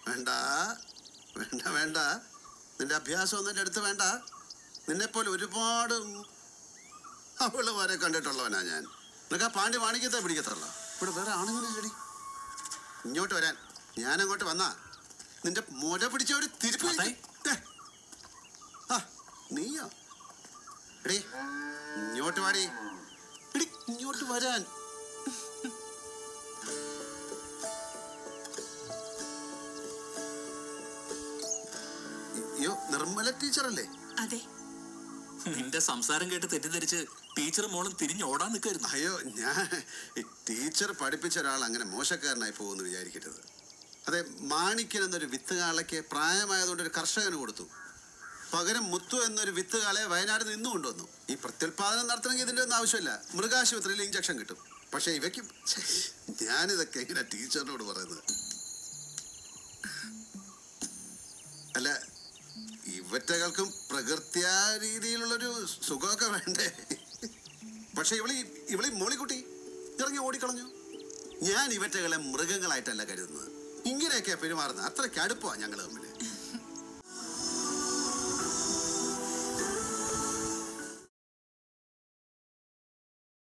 വേണ്ട വേണ്ട വേണ്ട നിന്റെ അഭ്യാസം ഒന്നും എൻ്റെ അടുത്ത് വേണ്ട നിന്നെപ്പോലെ ഒരുപാട് അവള് വരെ കണ്ടിട്ടുള്ളവനാ ഞാൻ നിനക്ക് ആ പാണ്ടി വാണിക്കത്തെ പിടിക്കത്തല്ല ഇവിടെ വേറെ ആണുങ്ങളില്ലടി ഇങ്ങോട്ട് വരാൻ ഞാൻ അങ്ങോട്ട് വന്നാ നിന്റെ മുല പിടിച്ച ഒരു തിരിപ്പ് അതായി. ഏ. ആ നീയോ എടി ഇങ്ങോട്ട് വാടി എടി ഇങ്ങോട്ട് വരാൻ അയ്യോ നിർമ്മല ടീച്ചറല്ലേ അതെ നിന്റെ സംസാരം കേട്ട് തെറ്റിദ്ധരിച്ച് ടീച്ചറും മോളും തിരിഞ്ഞോടാൻ നിൽക്കായിരുന്നു അയ്യോ ഞാൻ ഈ ടീച്ചർ പഠിപ്പിച്ച ഒരാൾ അങ്ങനെ മോശക്കാരനായി പോകുമെന്ന് വിചാരിക്കരുത് അതെ മാണിക്കൻ എന്നൊരു വിത്തുകാളയ്ക്ക് പ്രായമായതുകൊണ്ട് ഒരു കർഷകന് കൊടുത്തു പകരം മുത്തു എന്നൊരു വിത്തുകാളെ വയനാട് നിന്ന് കൊണ്ടുവന്നു ഈ പ്രത്യുൽപാദനം നടത്തണമെങ്കിൽ ഇതിൻ്റെ ഒന്നും ആവശ്യമില്ല മൃഗാശുപത്രിയിൽ ഇഞ്ചക്ഷൻ കിട്ടും പക്ഷെ ഇവയ്ക്ക് ഛെ, ഞാനിതൊക്കെ എങ്ങനെ ടീച്ചറിനോട് പറയുന്നത് അല്ല ഇവറ്റകൾക്കും പ്രകൃത്യാ രീതിയിലുള്ളൊരു സുഖമൊക്കെ വേണ്ടേ പക്ഷെ ഇവളി ഇവളി മോളിക്കുട്ടി ഇറങ്ങി ഓടിക്കളഞ്ഞു ഞാൻ ഇവറ്റകളെ മൃഗങ്ങളായിട്ടല്ല കരുതുന്നത് ഇങ്ങനെയൊക്കെയാ പെരുമാറുന്നത് അത്രയ്ക്ക് അടുപ്പമാണ് ഞങ്ങൾ തമ്മിൽ